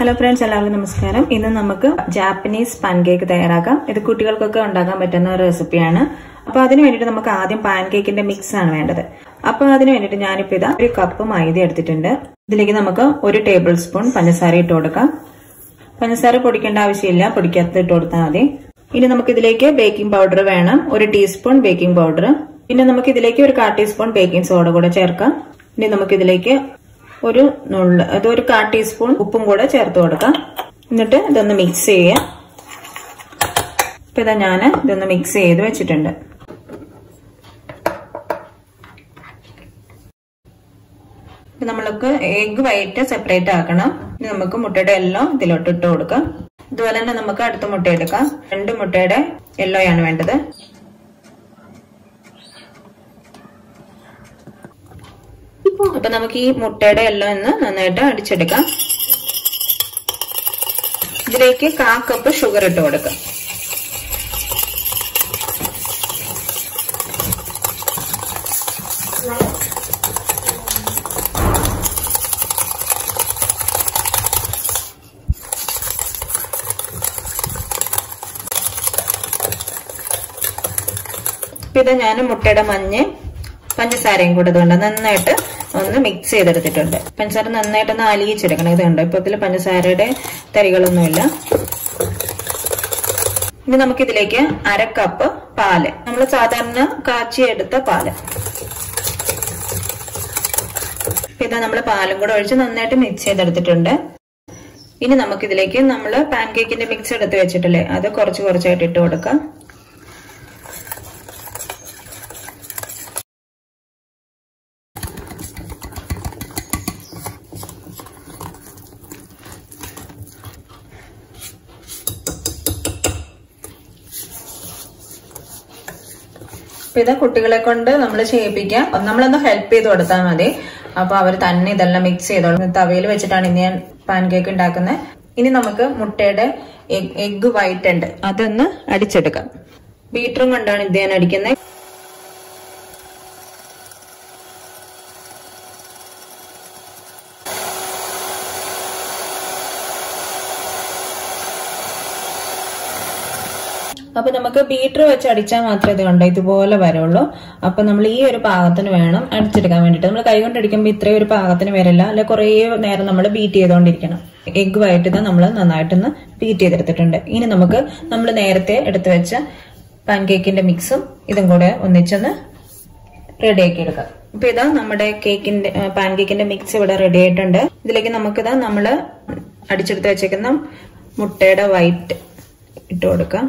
hello friends എല്ലാവർക്കും നമസ്കാരം ഇന്ന് നമുക്ക് ജാപ്പനീസ് പാൻകേക്ക് തയ്യാറാക്കാം ഇത് കുട്ടികൾക്കൊക്കെ ഉണ്ടാക്കാൻ പറ്റുന്ന ഒരു റെസിപ്പിയാണ് അപ്പൊ അതിന് വേണ്ടിയിട്ട് നമുക്ക് ആദ്യം പാൻകേക്കിന്റെ മിക്സ് ആണ് വേണ്ടത് അപ്പൊ അതിന് വേണ്ടിയിട്ട് ഞാനിപ്പോ ഇതാ ഒരു കപ്പ് മൈദ എടുത്തിട്ടുണ്ട് ഇതിലേക്ക് നമുക്ക് ഒരു ടേബിൾ സ്പൂൺ പഞ്ചസാര ഇട്ട് കൊടുക്കാം പഞ്ചസാര പൊടിക്കേണ്ട ആവശ്യമില്ല പൊടിക്കാത്തത് ഇട്ട് കൊടുത്താൽ മതി ഇനി നമുക്ക് ഇതിലേക്ക് ബേക്കിംഗ് പൗഡർ വേണം ഒരു ടീസ്പൂൺ ബേക്കിംഗ് പൗഡർ പിന്നെ നമുക്ക് ഇതിലേക്ക് ഒരു കാ ടീസ്പൂൺ ബേക്കിംഗ് സോഡ കൂടെ ചേർക്കാം ഇനി നമുക്ക് ഇതിലേക്ക് ഒരു നുള്ള് അതൊരു കാ ടീസ്പൂൺ ഉപ്പും കൂടെ ചേർത്ത് കൊടുക്കാം എന്നിട്ട് ഇതൊന്ന് മിക്സ് ചെയ്യാം ഇപ്പൊ ഇതാ ഞാൻ ഇതൊന്ന് മിക്സ് ചെയ്ത് വെച്ചിട്ടുണ്ട് നമ്മൾക്ക് എഗ് വൈറ്റ് സെപ്പറേറ്റ് ആക്കണം ഇനി നമുക്ക് മുട്ടയുടെ എല്ലോ ഇതിലോട്ട് ഇട്ട് കൊടുക്കാം ഇതുപോലെ തന്നെ നമുക്ക് അടുത്ത മുട്ട എടുക്കാം രണ്ട് മുട്ടയുടെ യെല്ലോ ആണ് വേണ്ടത് അപ്പൊ നമുക്ക് ഈ മുട്ടയുടെ എല്ലാം ഒന്ന് നന്നായിട്ട് അടിച്ചെടുക്കാം ഇതിലേക്ക് കാ കപ്പ് ഷുഗർ ഇട്ട് കൊടുക്കാം ഇത് ഞാൻ മുട്ടയുടെ മഞ്ഞ് പഞ്ചസാരയും കൂടെ ഇതുകൊണ്ട് നന്നായിട്ട് ഒന്ന് മിക്സ് ചെയ്തെടുത്തിട്ടുണ്ട് പഞ്ചസാര നന്നായിട്ട് ഒന്ന് അലിയിച്ചെടുക്കണം ഇതുണ്ട് ഇപ്പൊ ഇതിൽ പഞ്ചസാരയുടെ തരികളൊന്നുമില്ല ഇനി നമുക്ക് ഇതിലേക്ക് അര കപ്പ് പാല് നമ്മൾ സാധാരണ കാച്ചിയെടുത്ത പാല് ഇതാ നമ്മൾ പാലും കൂടെ ഒഴിച്ച് നന്നായിട്ട് മിക്സ് ചെയ്തെടുത്തിട്ടുണ്ട് ഇനി നമുക്ക് ഇതിലേക്ക് നമ്മൾ പാൻകേക്കിന്റെ മിക്സ് എടുത്ത് വെച്ചിട്ടില്ലേ അത് കുറച്ച് കുറച്ചായിട്ട് ഇട്ട് കൊടുക്കാം അപ്പൊ ഇത് കുട്ടികളെ കൊണ്ട് നമ്മൾ ചെയ്യിപ്പിക്കാം നമ്മളൊന്ന് ഹെൽപ്പ് ചെയ്ത് കൊടുത്താൽ മതി അപ്പൊ അവർ തന്നെ ഇതെല്ലാം മിക്സ് ചെയ്തോളും തവയിൽ വെച്ചിട്ടാണ് ഇനി ഞാൻ പാൻ കേക്ക് ഉണ്ടാക്കുന്നത് ഇനി നമുക്ക് മുട്ടയുടെ എഗ് വൈറ്റ് ഉണ്ട് അതൊന്ന് അടിച്ചെടുക്കാം ബീറ്ററും കൊണ്ടാണ് ഇത് ഞാൻ അടിക്കുന്നത് അപ്പൊ നമുക്ക് ബീറ്റർ വെച്ച് അടിച്ചാൽ മാത്രമേ ഇത് കണ്ടോ ഇതുപോലെ വരുള്ളൂ അപ്പൊ നമ്മൾ ഈ ഒരു പാകത്തിന് വേണം അടിച്ചെടുക്കാൻ വേണ്ടിട്ട് നമ്മൾ കൈ കൊണ്ട് അടിക്കുമ്പോൾ ഇത്രയും ഒരു പാകത്തിന് വരില്ല അല്ലെ കുറേ നേരം നമ്മൾ ബീറ്റ് ചെയ്തുകൊണ്ടിരിക്കണം എഗ് വൈറ്റ് ഇത് നമ്മൾ നന്നായിട്ടൊന്ന് ബീറ്റ് ചെയ്തെടുത്തിട്ടുണ്ട് ഇനി നമുക്ക് നമ്മൾ നേരത്തെ എടുത്തു വെച്ച പാൻകേക്കിന്റെ മിക്സും ഇതും കൂടെ ഒന്നിച്ചൊന്ന് റെഡിയാക്കി എടുക്കാം ഇപ്പൊ ഇതാ നമ്മുടെ കേക്കിന്റെ പാൻകേക്കിന്റെ മിക്സ് ഇവിടെ റെഡി ആയിട്ടുണ്ട് ഇതിലേക്ക് നമുക്കിതാ നമ്മള് അടിച്ചെടുത്ത് വെച്ചേക്കുന്ന മുട്ടയുടെ വൈറ്റ് ഇട്ട് കൊടുക്കാം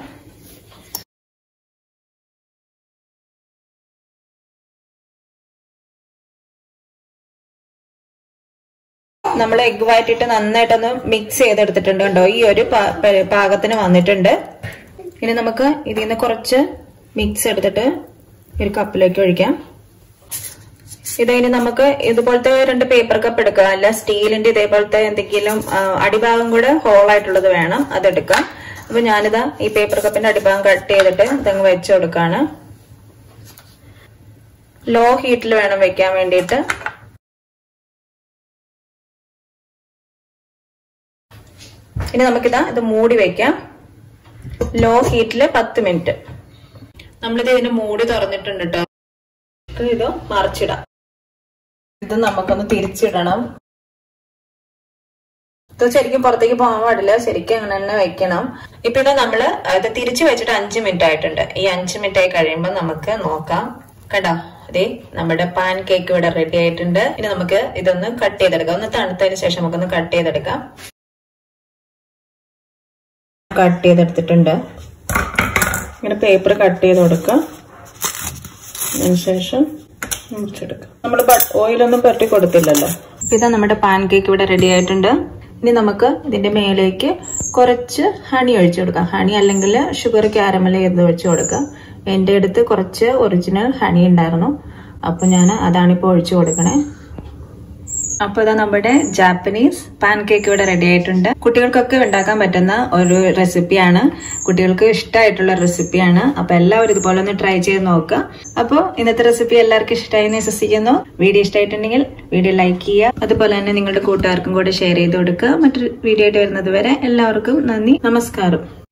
നമ്മൾ എഗ് വൈറ്റിട്ട് നന്നായിട്ടൊന്ന് മിക്സ് ചെയ്തെടുത്തിട്ടുണ്ട് കണ്ടോ ഈ ഒരു പാകത്തിന് വന്നിട്ടുണ്ട് ഇനി നമുക്ക് ഇതിൽ നിന്ന് കുറച്ച് മിക്സ് എടുത്തിട്ട് ഒരു കപ്പിലേക്ക് ഒഴിക്കാം ഇതിന് നമുക്ക് ഇതുപോലത്തെ രണ്ട് പേപ്പർ കപ്പ് എടുക്കാം അല്ല സ്റ്റീലിന്റെ ഇതേപോലത്തെ എന്തെങ്കിലും അടിഭാഗം കൂടെ ഹോൾ ആയിട്ടുള്ളത് വേണം അതെടുക്കാം അപ്പൊ ഞാനിതാ ഈ പേപ്പർ കപ്പിന്റെ അടിഭാഗം കട്ട് ചെയ്തിട്ട് ഇതങ്ങ് വെച്ചു കൊടുക്കാണ് ലോ ഹീറ്റിൽ വേണം വെക്കാൻ വേണ്ടിയിട്ട് ഇനി നമുക്കിതാ ഇത് മൂടി വെക്കാം ലോ ഹീറ്റില് പത്ത് മിനിറ്റ് നമ്മളിത് ഇതിന് മൂടി തുറന്നിട്ടുണ്ട് കേട്ടോ ഇത് മറിച്ചിടാം ഇത് നമുക്കൊന്ന് തിരിച്ചിടണം ഇത് ശരിക്കും പുറത്തേക്ക് പോകാൻ പാടില്ല ശരിക്കും അങ്ങനെ തന്നെ വെക്കണം ഇപ്പൊ ഇത് നമ്മള് ഇത് തിരിച്ചു വെച്ചിട്ട് അഞ്ചു മിനിറ്റ് ആയിട്ടുണ്ട് ഈ അഞ്ചു മിനിറ്റ് ആയി കഴിയുമ്പോൾ നമുക്ക് നോക്കാം കേട്ടോ അതെ നമ്മുടെ പാൻ കേക്ക് ഇവിടെ റെഡി ആയിട്ടുണ്ട് ഇനി നമുക്ക് ഇതൊന്ന് കട്ട് ചെയ്തെടുക്കാം ഒന്ന് തണുത്തതിന് ശേഷം നമുക്കൊന്ന് കട്ട് ചെയ്തെടുക്കാം കട്ട് ചെയ്തെടുത്തിട്ടുണ്ട് ഇങ്ങനെ പേപ്പർ കട്ട് ചെയ്ത് കൊടുക്കുക അതിനുശേഷം മുറിച്ചെടുക്കുക നമ്മൾ ഓയിലൊന്നും പറ്റി കൊടുത്തില്ലല്ലോ ഇതാ നമ്മുടെ പാൻ കേക്ക് ഇവിടെ റെഡി ആയിട്ടുണ്ട് ഇനി നമുക്ക് ഇതിന്റെ മേലേക്ക് കുറച്ച് ഹണി ഒഴിച്ചു കൊടുക്കാം ഹണി അല്ലെങ്കിൽ ഷുഗർ ക്യാരമൽ ചെയ്ത് ഒഴിച്ചു കൊടുക്കാം എൻ്റെ അടുത്ത് കുറച്ച് ഒറിജിനൽ ഹണി ഉണ്ടായിരുന്നു അപ്പൊ ഞാൻ അതാണിപ്പോൾ ഒഴിച്ചു കൊടുക്കണേ അപ്പൊ ഇതാ നമ്മുടെ ജാപ്പനീസ് പാൻ കേക്ക് ഇവിടെ റെഡി ആയിട്ടുണ്ട് കുട്ടികൾക്കൊക്കെ ഉണ്ടാക്കാൻ പറ്റുന്ന ഒരു റെസിപ്പിയാണ് കുട്ടികൾക്ക് ഇഷ്ടമായിട്ടുള്ള റെസിപ്പിയാണ് അപ്പൊ എല്ലാവരും ഇതുപോലെ ഒന്ന് ട്രൈ ചെയ്ത് നോക്കുക അപ്പോൾ ഇന്നത്തെ റെസിപ്പി എല്ലാവർക്കും ഇഷ്ടമായി എന്ന് വിശ്വസിക്കുന്നു വീഡിയോ ഇഷ്ടമായിട്ടുണ്ടെങ്കിൽ വീഡിയോ ലൈക്ക് ചെയ്യുക അതുപോലെ തന്നെ നിങ്ങളുടെ കൂട്ടുകാർക്കും കൂടെ ഷെയർ ചെയ്ത് കൊടുക്കുക മറ്റൊരു വീഡിയോ ആയിട്ട് വരുന്നത് വരെ എല്ലാവർക്കും നന്ദി നമസ്കാരം